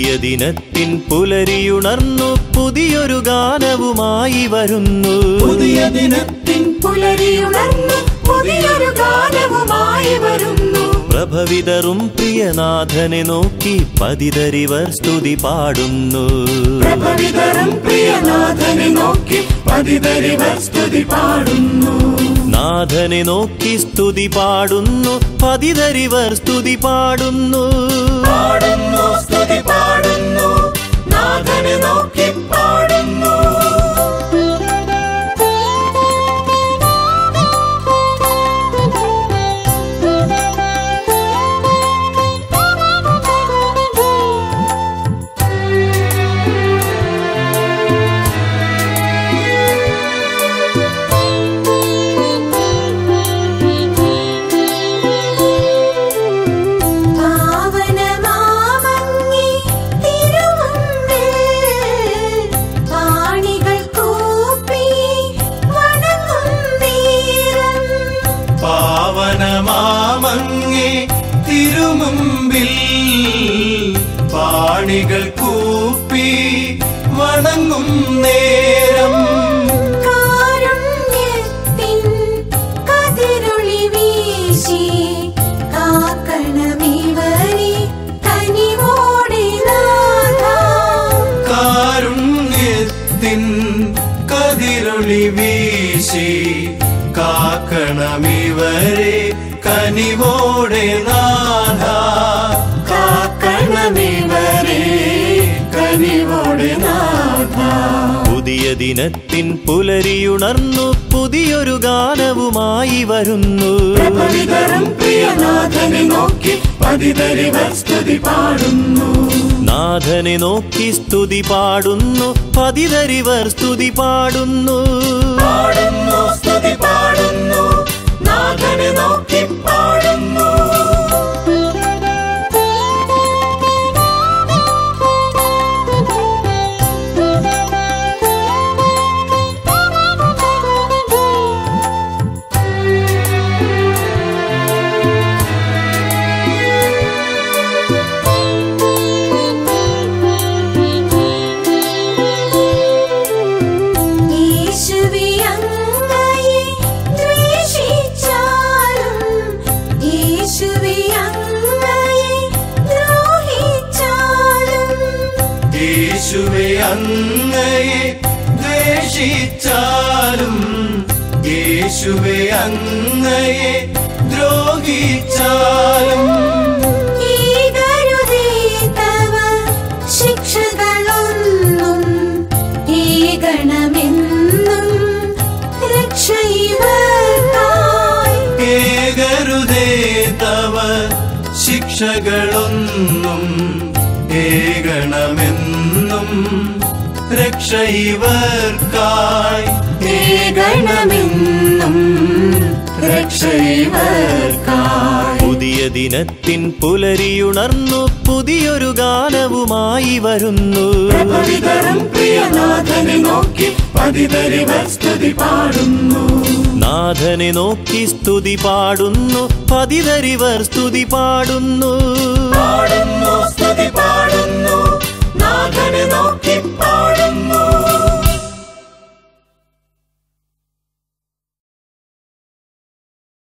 ദിനത്തിൻ പുലരിയുണർന്നു പുതിയൊരു ഗാനവുമായി വരുന്നു പുതിയ ദിനത്തിൻ പുലരിയുണർന്നു പുതിയൊരു ഗാനവുമായി വരുന്നു പ്രഭവിതറും പ്രിയനാഥനെ നോക്കി പതിതരിവർ സ്തുതി പാടുന്നു പ്രഭവിതരും പ്രിയനാഥനെ നോക്കി പതിതരിവർ സ്തുതി പാടുന്നു നാഥനെ നോക്കി സ്തുതി പാടുന്നു പതിതരിവർ സ്തുതി പാടുന്നു പാടുന്നു സ്തുതി പാടുന്നു നാഥനെ നോക്കി പാടുന്നു പാവനമാമങ്ങി തിരുമുമ്പിൽ പാണികൾ കൂപ്പി വണങ്ങും നേരം പാവനമാമങ്ങേ തിരുമുമ്പിൽ പാണികൾ കൂപ്പി വണങ്ങും നേരം കാരുണ്യത്തിൻ കതിരൊളി വീശി കാക്കണമിവരെ കനിവോടെ നാഥാ കാരുണ്യത്തിൻ കതിരൊളി വീശി കാക്കണമിവരെ കനിവോടെ നാഥ കാക്കണമിവരെ കനിവോടെ നാഥ പുതിയ ദിനത്തിൻ പുലരിയുണർന്നു പുതിയൊരു ഗാനവുമായി വരുന്നു പ്രഭവിതരും പ്രിയനാഥനെ നോക്കി പതിതരിവർ സ്തുതി പാടുന്നു നാഥനെ നോക്കി സ്തുതി പാടുന്നു പതിതരിവർ സ്തുതി പാടുന്നു പാടുന്നു സ്തുതി പാടുന്നു നാഥനെ നോക്കി പാടുന്നു യേശുവേ അങ്ങയെ ദ്വേഷിച്ചാലും യേശുവേ അങ്ങയെ ദ്രോഹിച്ചാലും യേശുവെ അങ്ങയെ ദ്വേഷിച്ചാലും യേശുവെ അങ്ങയെ ദ്രോഹിച്ചാലും ഏകരുതേ തവ ശിക്ഷകളൊന്നും ഏകണമെന്നും രക്ഷയിവർക്കായി ഏകരുതേ തവ ശിക്ഷകളൊന്നും ഏകണമെന്നും രക്ഷ ഇവർക്കായി ഏകണമെന്നും രക്ഷ ഇവർക്കായി പുതിയ ദിനത്തിൻ പുലരിയുണർന്നു പുതിയൊരു ഗാനവുമായി വരുന്നു പ്രഭവിതരും പ്രിയനാഥനെ നോക്കി പതിതരിവർ സ്തുതി പാടുന്നു നാഥനെ നോക്കി സ്തുതി പാടുന്നു പതിതരിവർ സ്തുതി പാടുന്നു പാടുന്നു സ്തുതി പാടുന്നു നാഥനെ നോക്കി